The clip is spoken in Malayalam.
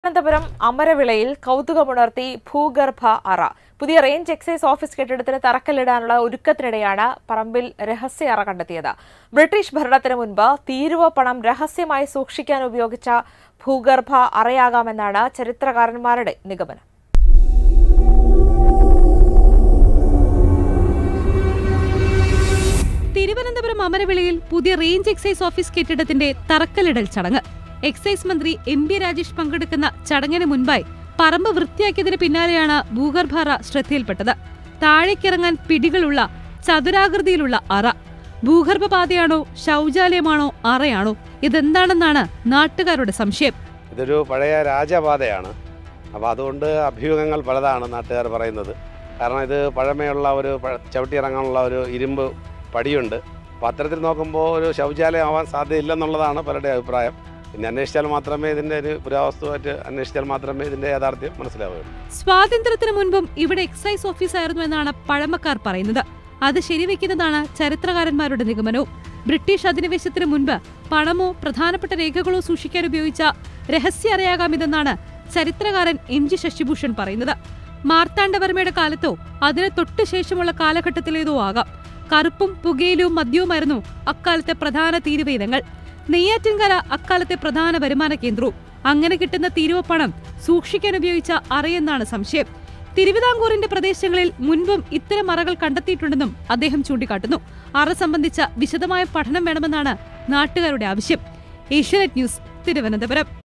തിരുവനന്തപുരം അമരവിളയിൽ കൗതുകമുണർത്തി ഭൂഗർഭ അറ പുതിയ റേഞ്ച് എക്സൈസ് ഓഫീസ് കെട്ടിടത്തിന് തറക്കല്ലിടാനുള്ള ഒരുക്കത്തിനിടെയാണ് പറമ്പിൽ രഹസ്യ അറ കണ്ടെത്തിയത് ബ്രിട്ടീഷ് ഭരണത്തിന് മുൻപ് തീരുവ പണം രഹസ്യമായി സൂക്ഷിക്കാൻ ഉപയോഗിച്ച ഭൂഗർഭ അറയാകാമെന്നാണ് ചരിത്രകാരന്മാരുടെ നിഗമനം തിരുവനന്തപുരം അമരവിളയിൽ പുതിയ റേഞ്ച് എക്സൈസ് ഓഫീസ് കെട്ടിടത്തിന്റെ തറക്കല്ലിടൽ ചടങ്ങ് എക്സൈസ് മന്ത്രി എം ബി രാജേഷ് പങ്കെടുക്കുന്ന ചടങ്ങിന് മുൻപായി പറമ്പ് വൃത്തിയാക്കിയതിന് പിന്നാലെയാണ് ഭൂഗർഭ അറ ശ്രദ്ധയിൽപ്പെട്ടത് താഴേക്കിറങ്ങാൻ പിടികളുള്ള ചതുരാകൃതിയിലുള്ള അറ ഭൂഗർഭപാതയാണോ ശൗചാലയമാണോ അറയാണോ ഇതെന്താണെന്നാണ് നാട്ടുകാരുടെ സംശയം ഇതൊരു പഴയ രാജപാതയാണ് അപ്പോൾ അതുകൊണ്ട് അഭ്യൂഹങ്ങൾ പലതാണ് നാട്ടുകാർ പറയുന്നത് കാരണം ഇത് പഴമയുള്ള ഒരു പഴ- ചവിട്ടിയിറങ്ങാനുള്ള ഒരു ഇരുമ്പ് പടിയുണ്ട് അപ്പോൾ അത്തരത്തിൽ നോക്കുമ്പോൾ ഒരു ശൗചാലയം ആവാൻ സാധ്യതയില്ലെന്നുള്ളതാണ് പലരുടെ അഭിപ്രായം പിന്നെ അന്വേഷിച്ചാൽ മാത്രമേ ഇതിൻ്റെ ഒരു പുരാവസ്തുവായിട്ട് അന്വേഷിച്ചാൽ മാത്രമേ ഇതിൻ്റെ യാഥാർത്ഥ്യം മനസ്സിലാവുകയുള്ളൂ സ്വാതന്ത്ര്യത്തിന് മുൻപും ഇവിടെ എക്സൈസ് ഓഫീസായിരുന്നു എന്നാണ് പഴമക്കാർ പറയുന്നത് അത് ശരിവെക്കുന്നതാണ് ചരിത്രകാരന്മാരുടെ നിഗമനവും ബ്രിട്ടീഷ് അധിനിവേശത്തിന് മുൻപ് പണമോ പ്രധാനപ്പെട്ട രേഖകളോ സൂക്ഷിക്കാൻ ഉപയോഗിച്ച രഹസ്യ അറയാകാമിതെന്നാണ് ചരിത്രകാരൻ എം ജി ശശിഭൂഷൺ പറയുന്നത് മാർത്താണ്ഡവർമ്മയുടെ കാലത്തോ അതിന് തൊട്ടു ശേഷമുള്ള കാലഘട്ടത്തിലേതോ ആകാം കറുപ്പും പുകയിലും മദ്യവുമായിരുന്നു അക്കാലത്തെ പ്രധാന തീരുവ ഇനങ്ങൾ നെയ്യാറ്റിൻകര അക്കാലത്തെ പ്രധാന വരുമാന കേന്ദ്രവും അങ്ങനെ കിട്ടുന്ന തീരുവ പണം സൂക്ഷിക്കാൻ ഉപയോഗിച്ച അറയെന്നാണ് സംശയം തിരുവിതാംകൂറിന്റെ പ്രദേശങ്ങളിൽ മുൻപും ഇത്തരം അറകൾ കണ്ടെത്തിയിട്ടുണ്ടെന്നും അദ്ദേഹം ചൂണ്ടിക്കാട്ടുന്നു അറ സംബന്ധിച്ച വിശദമായ പഠനം വേണമെന്നാണ് നാട്ടുകാരുടെ ആവശ്യം ഏഷ്യാനെറ്റ് ന്യൂസ് തിരുവനന്തപുരം